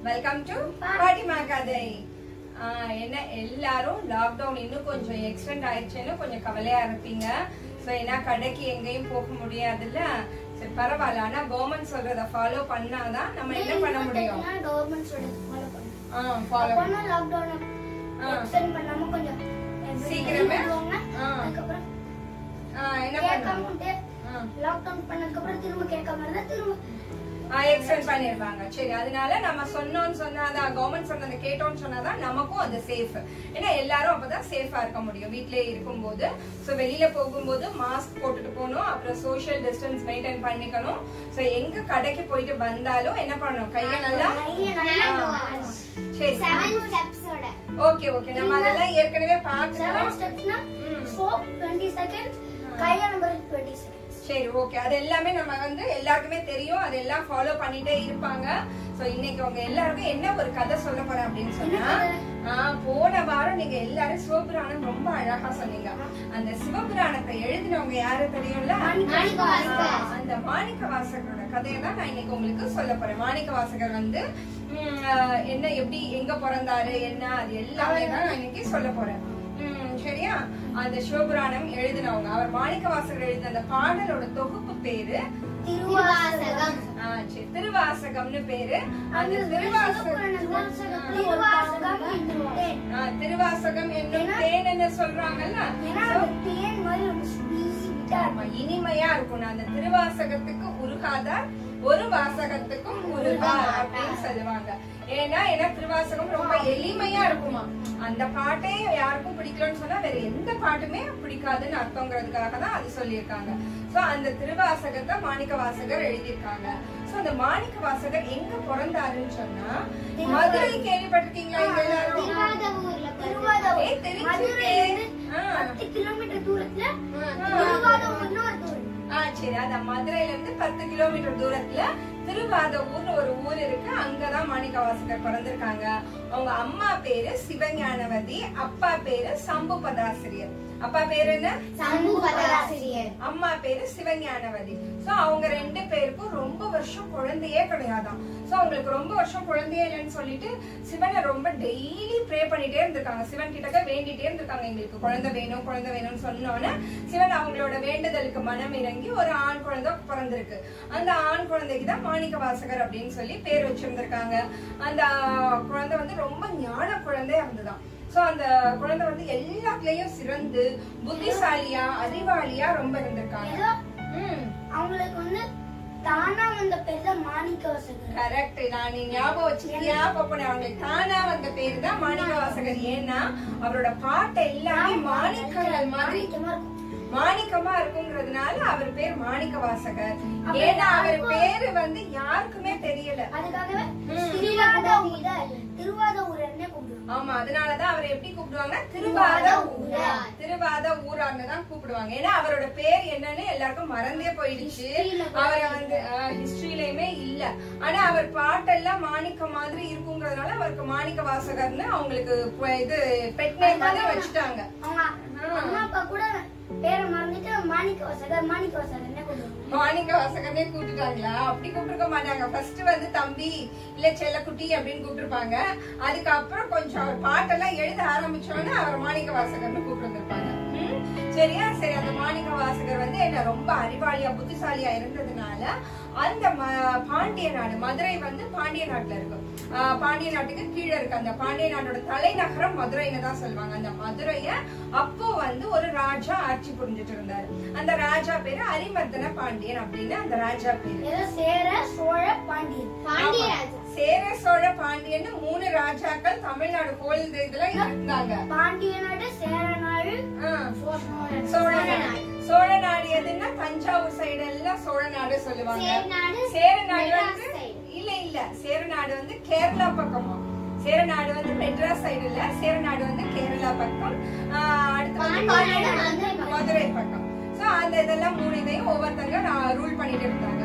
Welcome to பாட்டிமா கதை ஆஹ் என்ன எல்லாரும் லாக்டவுன் இன்னும் கொஞ்சம் எக்ஸ்டெண்ட் ஆயிடுச்சுன்னு கொஞ்சம் கவலையா இருப்பீங்க ஸோ ஏன்னா கடைக்கு எங்கேயும் போக முடியாதுல்ல சரி பரவாயில்ல ஆனா கவர்மெண்ட் சொல்றத ஃபாலோ பண்ணாதான் நம்ம என்ன பண்ண முடியும் கவர்மெண்ட் சொல்றது ஃபாலோ பண்ணணும் ஆ ஃபாலோ அப்போனா லாக்டவுன் ஆ. எக்ஸ்டெண்ட் பண்ணாம கொஞ்சம் சீக்கிரமே? சொல்லுவாங்க. ஆ. அதுக்கப்புறம் என்ன கேட்காம பண்ணணும் விட்டு லாக்டவுன் பண்ணதுக்கு அப்புறம் திரும்ப கேட்காம இருந்தா திரும்ப எக்ஸ்டெண்ட் பண்ணிருவாங்க சரி அதனால நம்ம சொன்னோம்னு சொன்னாதான் கவர்மெண்ட் சொன்னதை கேட்டோம்னு சொன்னாதான் நமக்கும் அது சேஃப் ஏன்னா எல்லாரும் அப்பதான் சேஃபா இருக்க முடியும் வீட்லயே இருக்கும்போது சோ வெளியில போகும்போது மாஸ்க் போட்டுட்டு போகணும் அப்புறம் சோஷியல் டிஸ்டன்ஸ் மெயின்டைன் பண்ணிக்கணும் சோ எங்க கடைக்கு போயிட்டு வந்தாலும் என்ன பண்ணணும் கையை நல்லா கையை நல்லா ஆ. சரி செவன் ஸ்டெப்ஸோட ஓகே ஓகே நம்ம அதெல்லாம் ஏற்கனவே செவன் பார்க்கணும் ஸ்டெப்ஸ்னா ம். சோப் டுவெண்ட்டி செகண்ட்ஸ் கையை நம்பர் டுவெண்ட்டி செகண்ட்ஸ் சரி ஓகே அது எல்லாமே நம்ம வந்து எல்லாருக்குமே தெரியும் அதெல்லாம் ஃபாலோ பண்ணிட்டே இருப்பாங்க சோ இன்னைக்கு உங்க எல்லாருக்கும் என்ன ஒரு கதை சொல்ல போறேன் அப்படின்னு சொன்னா ஆ, போன வாரம் நீங்க எல்லாரும் சிவபுராணம் ரொம்ப அழகா சொன்னீங்க அந்த சிவபுராணத்தை எழுதினவங்க யாரு தெரியும்ல மாணிக்க வாசகர். ஆ, அந்த மாணிக்க வாசகரோட கதையை தான் நான் இன்னைக்கு உங்களுக்கு சொல்ல போறேன் மாணிக்க வாசகர் வந்து ம், ஆ, என்ன எப்படி எங்க பிறந்தாரு என்ன அது எல்லாமே தான் நான் இன்னைக்கு சொல்ல போறேன் ம், சரியா அந்த சிவபுராணம் எழுதினவங்க அவர் மாணிக்க வாசகர் எழுதின அந்த பாடலோட தொகுப்பு பேரு திருவாசகம் ஆ, சரி, திருவாசகம்னு பேரு அந்த திருவாசகம் திருவாசகம் என்னும் தேன். ஆ, திருவாசகம் என்னும் தேன் என்ன சொல்றாங்கல்ல ஏன்னா அந்த தேன் மாதிரி ரொம்ப sweet-ஆ ஆமா, இனிமையா இருக்கும் அந்த திருவாசகத்துக்கு உருகாதார் ஒரு வாசகத்துக்கும் உருகார் அப்படின்னு சொல்லுவாங்க ஏன்னா ஏன்னா திருவாசகம் ரொம்ப எளிமையா இருக்குமா அந்த பாட்டே யாருக்கும் பிடிக்கலன்னு சொன்னா வேற எந்த பாட்டுமே பிடிக்காதுன்னு அர்த்தங்கிறதுக்காக தான் அது சொல்லியிருக்காங்க சோ அந்த திருவாசகத்தை மாணிக்க வாசகர் எழுதியிருக்காங்க சோ அந்த மாணிக்க வாசகர் எங்க பிறந்தாருன்னு சொன்னா மதுரை கேள்விப்பட்டிருக்கீங்களா இங்க எல்லாரும் திருவாதவூர்ல திருவாதவூர். ஏய், தெரிஞ்சுக்கே. மதுரையிலிருந்து ஆ. பத்து கிலோமீட்டர் தூரத்துல ஆ. திருவாதவூர்னு ஒரு ஊர். ஆ சரி அத மதுரையில இருந்து பத்து கிலோமீட்டர் தூரத்துல திருவாதூர்னு ஒரு ஊர் இருக்கு அங்கதான் மாணிக்க வாசகர் பிறந்திருக்காங்க அவங்க அம்மா பேரு சிவஞானவதி அப்பா பேரு சம்புபதாசிரியர் அப்பா பேரு என்ன சமூகபதாசிரியர். அம்மா பேரு சிவஞானவதி சோ அவங்க ரெண்டு பேருக்கும் ரொம்ப வருஷம் குழந்தையே கிடையாதாம் சோ அவங்களுக்கு ரொம்ப வருஷம் குழந்தையே இல்லைன்னு சொல்லிட்டு சிவனை ரொம்ப டெய்லி ப்ரே பண்ணிட்டே இருந்திருக்காங்க சிவன் கிட்டக்க வேண்டிட்டே இருந்திருக்காங்க எங்களுக்கு குழந்தை வேணும் குழந்தை வேணும்னு சொன்னோன்னே சிவன் அவங்களோட வேண்டுதலுக்கு மனம் இறங்கி ஒரு ஆண் குழந்தை பிறந்திருக்கு அந்த ஆண் குழந்தைக்கு தான் மாணிக்க வாசகர் அப்படின்னு சொல்லி பேர் வச்சிருந்திருக்காங்க அந்த குழந்தை வந்து ரொம்ப ஞான குழந்தையா இருந்துதான் சோ அந்த குழந்தை வந்து எல்லாத்துலயும் சிறந்து புத்திசாலியா அறிவாளியா ரொம்ப இருந்திருக்காங்க ஏதோ ம் அவங்களுக்கு வந்து தானா வந்த பேர் தான் மாணிக்க வாசகர் கரெக்ட் நான் நீ ஞாபகம் வச்சுக்கியா பாப்பன அவங்களுக்கு தானா வந்த பேரு தான் மாணிக்க வாசகர் ஏன்னா அவரோட பாட்டு எல்லாமே மாணிக்கங்கள் மாதிரி மாணிக்கமா இருக்கும். மாணிக்கமா இருக்குங்கிறதுனால அவர் பேர் மாணிக்க வாசகர் ஏன்னா அவர் பேரு வந்து யாருக்குமே தெரியல அதுக்காகவே ம். திருவாதவூர் திருவாதூர்னே கூப்பிடுவாங்க ஆமா அதனாலதான் அவர் எப்படி கூப்பிடுவாங்க திருவாத ஊரா திருவாத ஊரான்னு தான் கூப்பிடுவாங்க ஏன்னா அவரோட பேர் என்னன்னு எல்லாருக்கும் மறந்தே போயிடுச்சு அவரை வந்து ஹிஸ்டரியிலயுமே இல்ல ஆனா அவர் பாட்டெல்லாம் மாணிக்க மாதிரி இருக்குங்கிறதுனால அவருக்கு மாணிக்க வாசகர்னு அவங்களுக்கு ப- இது பெட் நேம் மாதிரி வச்சுட்டாங்க அவங்க அம்மா அப்பா கூட பேரை மறந்துட்டு மாணிக்க வாசகர் மாணிக்க வாசகர்னே கூப்பிடுவாங்க மாணிக்க வாசகர்னே கூப்பிட்டுட்டாங்களா அப்படி கூப்பிட்டுருக்க மாட்டாங்க ஃபர்ஸ்ட் வந்து தம்பி இல்ல செல்லக்குட்டி அப்படின்னு கூப்பிட்டுருப்பாங்க அதுக்கப்புறம் கொஞ்சம் அவர் பாட்டெல்லாம் எழுத ஆரம்பிச்சோன்னே அவர் மாணிக்க வாசகர்னு கூப்பிட்டுருப்பாங்க சரியா சரி அந்த மாணிக்க வாசகர் வந்து என்ன ரொம்ப அறிவாளியா புத்திசாலியா இருந்ததுனால அந்த ம- பாண்டிய நாடு மதுரை வந்து பாண்டிய நாட்டுல இருக்கு ஆஹ் பாண்டிய நாட்டுக்கு கீழே இருக்கு அந்த பாண்டிய நாட்டோட தலைநகரம் மதுரைன்னு தான் சொல்லுவாங்க அந்த மதுரைய அப்போ வந்து ஒரு ராஜா ஆட்சி புரிஞ்சுட்டு இருந்தாரு அந்த ராஜா பேரு அரிமர்தன பாண்டியன் அப்படின்னு அந்த ராஜா பேரு ஏதோ சேர சோழ பாண்டியன் ஆமா. சேர சோழ பாண்டியன்னு மூணு ராஜாக்கள் தமிழ்நாடு கோயில் இதுல இருந்தாங்க பாண்டிய நாடு சேர நாடு ஆ. சோழ சோழ நாடு சோழ நாடு எதுன்னா தஞ்சாவூர் சைடு எல்லாம் சோழ நாடு சொல்லுவாங்க சேரநாடு சேர நாடு மெட்ராஸ் வந்து side. இல்ல இல்ல சேர நாடு வந்து கேரளா பக்கமா சேர நாடு வந்து மெட்ராஸ் சைடு இல்ல சேர நாடு வந்து கேரளா பக்கம் ஆஹ் அடுத்து வந்து பாண்டிய பாண்டிய நாடு நாடு வந்து மதுரை பக்கம் சோ அந்த இதெல்லாம் மூணு இதையும் ஒவ்வொருத்தங்க ரூல் பண்ணிட்டு இருந்தாங்க சோ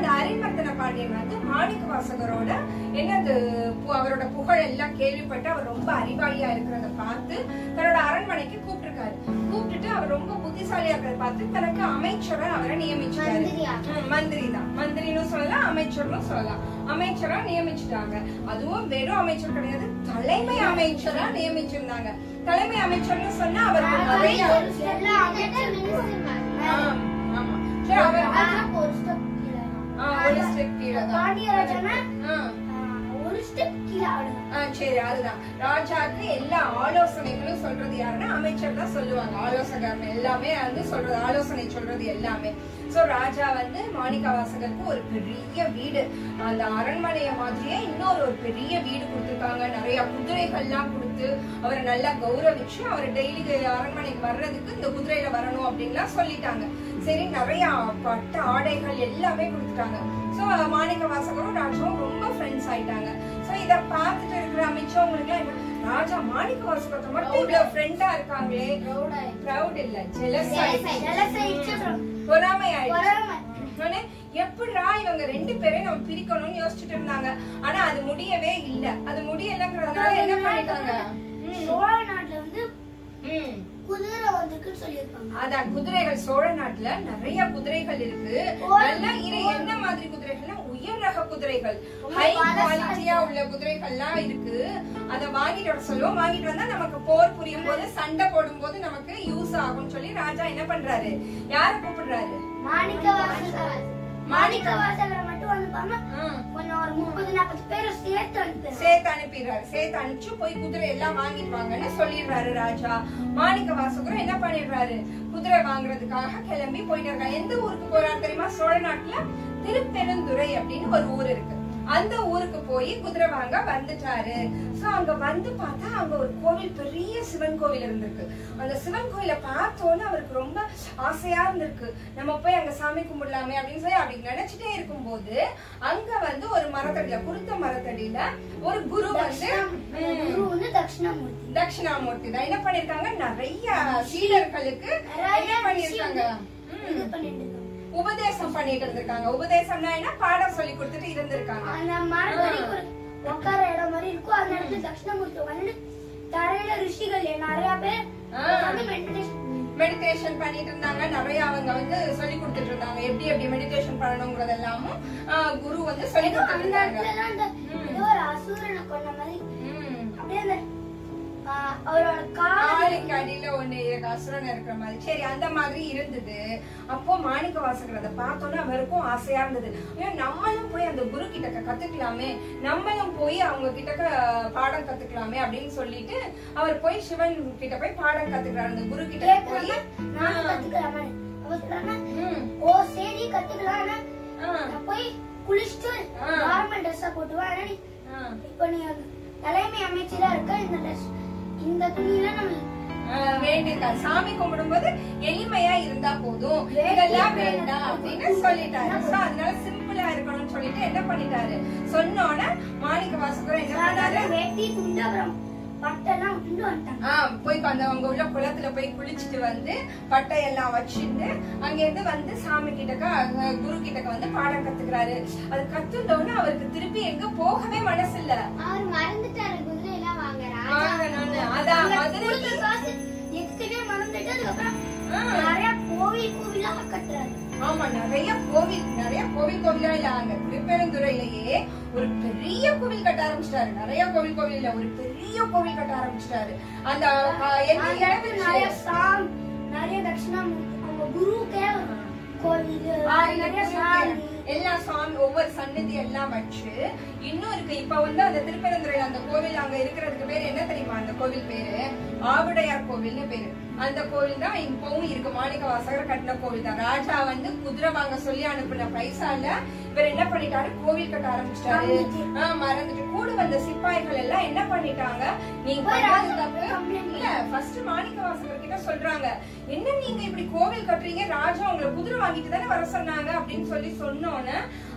அந்த அரிமர்த்தன பாண்டியன் வந்து மாணிக்க வாசகரோட என்னது பு- அவரோட புகழ் எல்லாம் கேள்விப்பட்டு அவர் ரொம்ப அறிவாளியா இருக்கிறத பார்த்து தன்னோட அரண்மனைக்கு கூப்பிட்டிருக்காரு கூப்பிட்டுட்டு அவர் ரொம்ப புத்திசாலியா இருக்கிறத பார்த்து தனக்கு அமைச்சரா அவரை நியமிச்சாரு மந்திரியா? ம், மந்திரி தான் மந்திரின்னு சொல்லலாம் அமைச்சர்னு சொல்லலாம் அமைச்சரா நியமிச்சுட்டாங்க அதுவும் வெறும் அமைச்சர் கிடையாது தலைமை அமைச்சரா நியமிச்சிருந்தாங்க தலைமை அமைச்சர்னு சொன்னா அவருக்கு நிறைய எல்லா அமைச்சரும் ஆம், ஆமா சரி அவர் அதெல்லாம் ஒரு step கீழே தான். ஆ, ஒரு ஸ்டெப் கீழே தான் பாண்டியராஜனா ஆ, ஆ, ஒரு ஸ்டெப் கீழே அவ்வளவுதான் ஆ, சரி அதுதான் ராஜாக்கு எல்லா ஆலோசனைகளும் சொல்றது யாருன்னா அமைச்சர் தான் சொல்லுவாங்க ஆலோசகர் எல்லாமே வந்து சொல்றது ஆலோசனை சொல்றது எல்லாமே சோ ராஜா வந்து மாணிக்க வாசகருக்கு ஒரு பெரிய வீடு அந்த அரண்மனைய மாதிரியே இன்னொரு ஒரு பெரிய வீடு கொடுத்திருக்காங்க நிறைய குதிரைகள்லாம் கொடுத்து அவரை நல்லா கௌரவிச்சு அவர் டெய்லி அரண்மனைக்கு வர்றதுக்கு இந்த குதிரையில வரணும் அப்படின்லாம் சொல்லிட்டாங்க சரி நிறைய பட்ட ஆடைகள் எல்லாமே கொடுத்துட்டாங்க சோ மாணிக்க வாசகரும் ராஜாவும் ரொம்ப ஃப்ரெண்ட்ஸ் ஆயிட்டாங்க சோ இத பார்த்துட்டு இருக்கிற மிச்சவங்களுக்கு எல்லாம் ராஜா மாணிக்க வாசகத்தை மட்டும் இவ்வளவு ஃப்ரெண்டா இருக்காங்களே ப்ரௌட் இல்ல ஜெலஸ் ஜலசயிச்சு அப்புறம் பொறாமை ஆயிடுச்சு பொறாமை. உடனே எப்படிடா இவங்க ரெண்டு பேரையும் நம்ம பிரிக்கணும்னு யோசிச்சுட்டு இருந்தாங்க ஆனா அது முடியவே இல்ல அது முடியலங்கிறதுனால என்ன பண்ணிட்டாங்க ம், சோழ நாட்டுல வந்து ம். குதிரை வந்திருக்குன்னு சொல்லியிருப்பாங்க அதான் குதிரைகள் சோழ நாட்டுல நிறைய குதிரைகள் இருக்கு ஒரு- நல்ல இரு என்ன மாதிரி குதிரைகள்னா உயர் ரக குதிரைகள் ரொம்ப ஹை பலசாலி. குவாலிட்டியா உள்ள குதிரைகள்லாம் இருக்கு அத வாங்கிட்டு வர சொல்லுவோம் வாங்கிட்டு வந்தா நமக்கு போர் புரியும் போது சண்டை போடும் போது நமக்கு யூஸ் ஆகும்னு சொல்லி ராஜா என்ன பண்றாரு யார கூப்பிடுறாரு மாணிக்க வாசகர் மாணிக்க வாசகரை மட்டும் அனுப்பாம ம். கொஞ்சம் ஒரு முப்பது நாற்பது பேரை சேர்த்து அனுப்புறாரு சேர்த்து அனுப்பிடுறாரு சேர்த்து அனுப்பிச்சு போய் குதிரை எல்லாம் வாங்கிட்டு வாங்கன்னு சொல்லிடுறாரு ராஜா மாணிக்க வாசகரும் என்ன பண்ணிடுறாரு குதிரை வாங்குறதுக்காக கிளம்பி போயிட்டு இருக்காரு எந்த ஊருக்கு போறாரு தெரியுமா சோழ நாட்டுல திருப்பெருந்துறை அப்படின்னு ஒரு ஊர் இருக்கு அந்த ஊருக்கு போய் குதிரை வாங்க வந்துட்டாரு சோ அங்க வந்து பார்த்தா அங்க ஒரு கோவில் பெரிய சிவன் கோவில் இருந்திருக்கு அந்த சிவன் கோயில பார்த்தோன்னு அவருக்கு ரொம்ப ஆசையா இருந்திருக்கு நம்ம போய் அங்க சாமி கும்பிடலாமே அப்படின்னு சொல்லி அப்படி நினைச்சிட்டே இருக்கும்போது அங்க வந்து ஒரு மரத்தடியில குருத்த மரத்தடியில ஒரு குரு வந்து தட்சிணாமூர்த்தி. குரு வந்து தட்சிணாமூர்த்தி தட்சிணாமூர்த்தி தான் என்ன பண்ணிருக்காங்க நிறைய சீடர்களுக்கு என்ன பண்ணிருக்காங்க இது பண்ணிட்டு இருக்காங்க. உபதேசம் பண்ணிட்டு இருந்திருக்காங்க உபதேசம்னா என்ன பாடம் சொல்லி கொடுத்துட்டு இருந்திருக்காங்க அந்த மரத்தடி ஒரு உட்கார இடம் மாதிரி இருக்கும் அந்த இடத்துல தட்சிணாமூர்த்தி உட்காந்து தரையில ரிஷிகள் நிறைய பேர் ஆ. உட்கார்ந்து meditation மெடிடேஷன் பண்ணிட்டு இருந்தாங்க நிறைய அவங்க வந்து சொல்லி கொடுத்துட்டு இருந்தாங்க எப்படி எப்படி மெடிடேஷன் பண்ணணுங்கிறது எல்லாமும் ஆஹ், குரு வந்து சொல்லி ஏதோ கொடுத்துட்டு அந்த இருந்தாங்க இடத்துல அந்த ஏதோ ஒரு அசுரனை கொண்ட மாதிரி ம். அப்படியே அந்த ஆ, அவரோட கால் காலுக்கு அடியில ஒண்ணு இருக்கு, அசுரன் இருக்கிற மாதிரி சரி அந்த மாதிரி இருந்தது அப்போ மாணிக்க வாசகர் அதை பார்த்தோன்னே அவருக்கும் ஆசையா இருந்தது ஐயோ, நம்மளும் போய் அந்த குரு கிட்ட கத்துக்கலாமே நம்மளும் போய் அவங்க கிட்ட பாடம் கத்துக்கலாமே அப்படின்னு சொல்லிட்டு அவர் போய் சிவன் கிட்ட போய் பாடம் கத்துக்கிறாரு அந்த குரு கிட்ட போய் கேட்கறாங்க நானும் கத்துக்கலாமா அவர் சொல்றாங்க ம், ஓ சரி கத்துக்கலாம் ஆனா ஆ, நான் போய் குளிச்சுட்டு ஆ. நார்மல் ட்ரெஸ்ஸா போட்டுவா ஆனா நீ ஆ. இப்போ நீ தலைமை அமைச்சரா இருக்க இந்த ட்ரெஸ் இந்த துணியில நம்ம ஆஹ் வேண்டியிருக்காரு சாமி கும்பிடும்போது எளிமையா இருந்தா போதும் வேட்டி இதெல்லாம் வேணும். வேண்டாம் அப்படின்னு சொல்லிட்டாரு சோ அதனால சிம்பிளா இருக்கணும்னு சொல்லிட்டு என்ன பண்ணிட்டாரு சொன்னோட மாணிக்க வாசகரும் என்ன பண்ணாரு சாதாரண வேட்டி துண்டு அப்புறம் பட்டெல்லாம் விட்டுட்டு வந்துட்டாங்க ஆஹ் போய் அந்த அங்க உள்ள குளத்துல போய் குளிச்சுட்டு வந்து பட்டையெல்லாம் வச்சுட்டு அங்க இருந்து வந்து சாமி கிட்டக்க அங்க குரு கிட்டக்க வந்து பாடம் கத்துக்கிறாரு அது கத்துட்டோன்னு அவருக்கு திருப்பி எங்க போகவே மனசு இல்ல அவர் மறந்துட்டாரு குதிரை எல்லாம் வாங்குறா வாங்கணும்னு அதான் கொடுத்த மதுரைக்கு காசு எத்தனையோ மறந்துட்டு அதுக்கப்புறம் ஆ. நிறைய கோவில் கோவிலா கட்டுறாரு ஆமா நிறைய கோவில் நிறைய கோவில் கோவிலா இல்ல அங்க திருப்பெருந்துறையிலேயே ஒரு பெரிய கோவில் கட்ட ஆரம்பிச்சிட்டாரு நிறைய கோவில் கோவில் இல்ல ஒரு பெரிய கோவில் கட்ட ஆரம்பிச்சிட்டாரு அந்த அஹ், எந்த அந்த இடத்துல இடத்துல நிறைய சாம் நிறைய தட்சிணாமூர்த்தி அவங்க குருக்கே ஒரு கோவில் ஆஹ் இந்த நிறைய குருவுக்கு சாமி எல்லா சாமி ஒவ்வொரு சன்னதி எல்லாம் வச்சு இன்னும் இருக்கு இப்ப வந்து அந்த திருப்பெருந்துறையில அந்த கோவில் அங்க இருக்கிறதுக்கு பேர் என்ன தெரியுமா அந்த கோவில் பேரு ஆவுடையார் கோவில்னு பேரு அந்த கோவில் தான் இப்பவும் இருக்கு மாணிக்க வாசகர் கட்டின கோவில் தான் ராஜா வந்து குதிரை வாங்க சொல்லி அனுப்பின பைசால இவர் என்ன பண்ணிட்டாரு கோவில் கட்ட ஆரம்பிச்சிட்டாரு மறந்துட்டு. ஆஹ் மறந்துட்டு கூட வந்த சிப்பாய்கள் எல்லாம் என்ன பண்ணிட்டாங்க நீங்க போய் பண்றது ராஜா தப்பு complaint இல்ல ஃபர்ஸ்ட் மாணிக்க வாசகர் கிட்ட சொல்றாங்க என்ன நீங்க இப்படி கோவில் கட்டுறீங்க ராஜா உங்களை குதிரை வாங்கிட்டு தானே வர சொன்னாங்க அப்படின்னு சொல்லி சொன்னோன்னே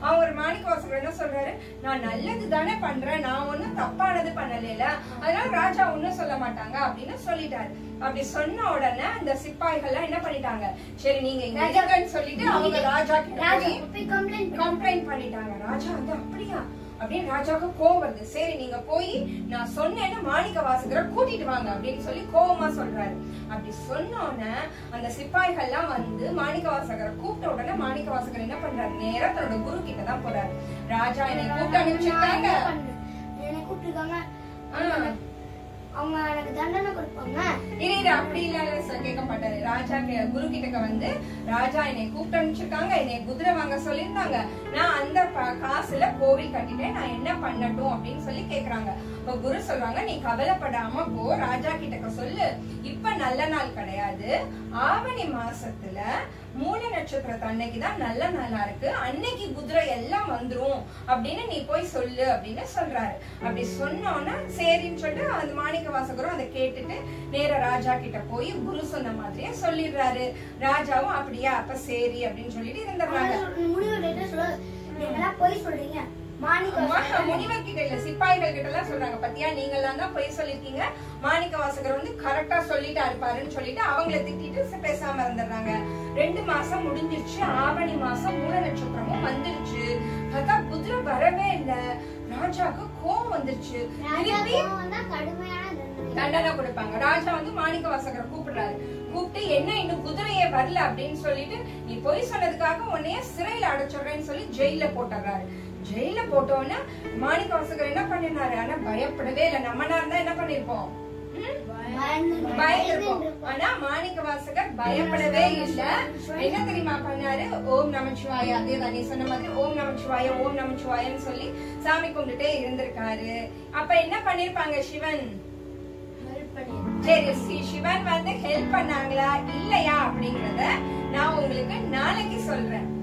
அவங்க ஒரு மாணிக்க வாசகர் என்ன சொல்றாரு நான் நல்லது தானே பண்றேன் நான் ஒண்ணும் தப்பானது பண்ணல அதனால ராஜா ஒண்ணும் சொல்ல மாட்டாங்க அப்படின்னு சொல்லிட்டாரு அப்படி சொன்ன உடனே அந்த சிப்பாய்கள்லாம் என்ன பண்ணிட்டாங்க சரி நீங்க இங்க ராஜா- இருக்கன்னு சொல்லிட்டு அவங்க ராஜா கிட்ட ராஜா போய் போய் கம்ப்ளைண்ட் கம்ப்ளைண்ட் பண்ணிட்டாங்க ராஜா வந்து அப்படியா அப்படின்னு ராஜாவுக்கு கோவம் வருது சரி நீங்க போய் நான் சொன்னேன்னு மாணிக்க வாசகரை கூட்டிட்டு வாங்க அப்படின்னு சொல்லி கோவமா சொல்றாரு அப்படி சொன்னோன்னே அந்த சிப்பாய்கள்லாம் வந்து மாணிக்க வாசகரை கூப்பிட்ட உடனே மாணிக்க வாசகர் என்ன பண்றாரு நேரா தன்னோட குரு கிட்ட தான் போறாரு ராஜா என்னை கூப்பிட்டு அனுப்பிச்சிருக்காங்க என்னை கூப்பிட்டுருக்காங்க ஆ. அவங்க எனக்கு தண்டனை கொடுப்பாங்க இரு இரு அப்படி இல்ல சார் கேட்க மாட்டாரு ராஜா கே- குரு கிட்டக்க வந்து ராஜா என்னை கூப்பிட்டு அனுப்பிச்சிருக்காங்க என்னை குதிரை வாங்க சொல்லியிருந்தாங்க நான் அந்த ப- காசுல கோவில் கட்டிட்டேன் நான் என்ன பண்ணட்டும் அப்படின்னு சொல்லி கேக்குறாங்க இப்ப குரு சொல்றாங்க நீ கவலைப்படாம போ ராஜா கிட்டக்க சொல்லு இப்ப நல்ல நாள் கிடையாது ஆவணி மாசத்துல மூல நட்சத்திரத்து அன்னைக்கு தான் நல்ல நாளா இருக்கு அன்னைக்கு குதிரை எல்லாம் வந்துரும் அப்படின்னு நீ போய் சொல்லு அப்படின்னு சொல்றாரு அப்படி சொன்னோன்னா சரின்னு சொல்லிட்டு அந்த மாணிக்க வாசகரும் அதை கேட்டுட்டு நேர ராஜா கிட்ட போய் குரு சொன்ன மாதிரியே சொல்லிடுறாரு ராஜாவும் அப்படியா அப்ப சரி அப்படின்னு சொல்லிட்டு இருந்துடுறாங்க முடிவு என்ன சொல்ல நீங்க எல்லாம் பொய் சொல்றீங்க மாணிக்க ஆமா, முனிவர் கிட்ட இல்ல சிப்பாய்கள் கிட்ட எல்லாம் சொல்றாங்க பத்தியா நீங்க எல்லாம் தான் பொய் சொல்லிருக்கீங்க மாணிக்க வாசகர் வந்து கரெக்டா சொல்லிட்டா இருப்பாருன்னு சொல்லிட்டு அவங்கள திட்டிட்டு ச- பேசாம இருந்துடுறாங்க ரெண்டு மாசம் முடிஞ்சிருச்சு ஆவணி மாசம் மூல நட்சத்திரமும் வந்துருச்சு பார்த்தா குதிரை வரவே இல்ல ராஜாக்கு கோவம் வந்துருச்சு திருப்பி கடுமையான தண்டனை தண்டனை கொடுப்பாங்க ராஜா வந்து மாணிக்க வாசகரை கூப்பிடுறாரு கூப்பிட்டு என்ன இன்னும் குதிரையே வரல அப்படின்னு சொல்லிட்டு நீ பொய் சொன்னதுக்காக உன்னைய சிறையில அடைச்சிடுறேன்னு சொல்லி ஜெயில போட்டுறாரு ஜெயில போட்டோன்னே மாணிக்க வாசகர் என்ன பண்ணினாரு ஆனா பயப்படவே இல்லை நம்மனா இருந்தா என்ன பண்ணிருப்போம் ம்? பயந்து- பயந்திருப்போம் ஆனா மாணிக்க வாசகர் பயப்படவே இல்ல என்ன தெரியுமா பண்ணாரு ஓம் நமச்சிவாய அதே தான் நீ சொன்ன மாதிரி ஓம் நமச்சிவாய ஓம் நமச்சிவாயன்னு சொல்லி சாமி கும்பிட்டுட்டே இருந்திருக்காரு அப்ப என்ன பண்ணிருப்பாங்க சிவன் help பண்ணிரு. சரி ஸ்ரீ சிவன் வந்து ஹெல்ப் பண்ணாங்களா இல்லையா அப்படிங்கறத நான் உங்களுக்கு நாளைக்கு சொல்றேன்